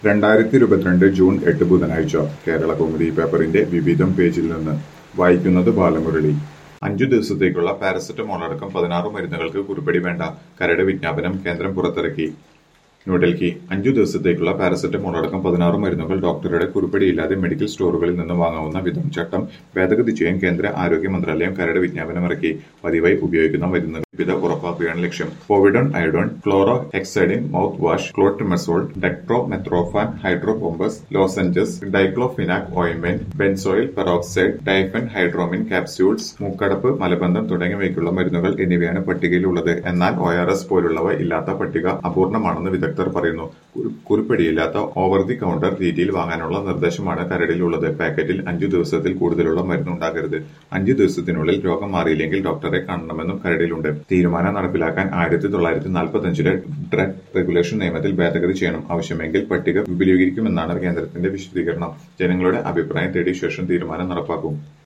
രണ്ടായിരത്തി ഇരുപത്തിരണ്ട് ജൂൺ എട്ട് ബുധനാഴ്ച കേരള കൗമുദി പേപ്പറിന്റെ വിവിധം പേജിൽ നിന്ന് വായിക്കുന്നത് ബാലമുരളി അഞ്ചു ദിവസത്തേക്കുള്ള പാരസെറ്റമോൾ അടക്കം പതിനാറ് മരുന്നുകൾക്ക് കുറിപ്പടി വേണ്ട കരട് വിജ്ഞാപനം കേന്ദ്രം പുറത്തിറക്കി ന്യൂഡൽഹി അഞ്ചു ദിവസത്തേക്കുള്ള പാരസെറ്റമോൾ അടക്കം പതിനാറ് മരുന്നുകൾ ഡോക്ടറുടെ കുറിപ്പടിയില്ലാതെ മെഡിക്കൽ സ്റ്റോറുകളിൽ നിന്ന് വാങ്ങാവുന്ന വിധം ചട്ടം ഭേദഗതി ചെയ്യാൻ കേന്ദ്ര ആരോഗ്യ മന്ത്രാലയം കരട് വിജ്ഞാപനം ഇറക്കി പതിവായി ഉപയോഗിക്കുന്ന മരുന്നുകൾ ലഭ്യത ഉറപ്പാക്കുകയാണ് ലക്ഷ്യം povidone iodine chlorhexidine mouthwash clotrimazole dextromethorphan hydrobromide lozenges diclofenac ഓയിൻമെന്റ് benzoyl peroxide diphenhydramine capsules മൂക്കടപ്പ് മലബന്ധം തുടങ്ങിയവയ്ക്കുള്ള മരുന്നുകൾ എന്നിവയാണ് പട്ടികയിലുള്ളത് എന്നാൽ ഒ ആർ എസ് പോലുള്ളവ ഇല്ലാത്ത പട്ടിക അപൂർണമാണെന്ന് വിദഗ്ധർ പറയുന്നു കുറി- കുറിപ്പടിയില്ലാത്ത ഓവർ ദി കൗണ്ടർ രീതിയിൽ വാങ്ങാനുള്ള നിർദ്ദേശമാണ് കരടിലുള്ളത് പാക്കറ്റിൽ അഞ്ചു ദിവസത്തിൽ കൂടുതലുള്ള മരുന്ന് ഉണ്ടാകരുത് അഞ്ചു ദിവസത്തിനുള്ളിൽ രോഗം മാറിയില്ലെങ്കിൽ ഡോക്ടറെ കാണണമെന്നും കരടിലുണ്ട് തീരുമാനം നടപ്പിലാക്കാൻ ആയിരത്തി തൊള്ളായിരത്തി നാൽപ്പത്തി അഞ്ചിലെ ഡ്രഗ് റെഗുലേഷൻ നിയമത്തിൽ ഭേദഗതി ചെയ്യണം ആവശ്യമെങ്കിൽ പട്ടിക വിപുലീകരിക്കുമെന്നാണ് കേന്ദ്രത്തിന്റെ വിശദീകരണം ജനങ്ങളുടെ അഭിപ്രായം തേടിയ ശേഷം തീരുമാനം നടപ്പാക്കും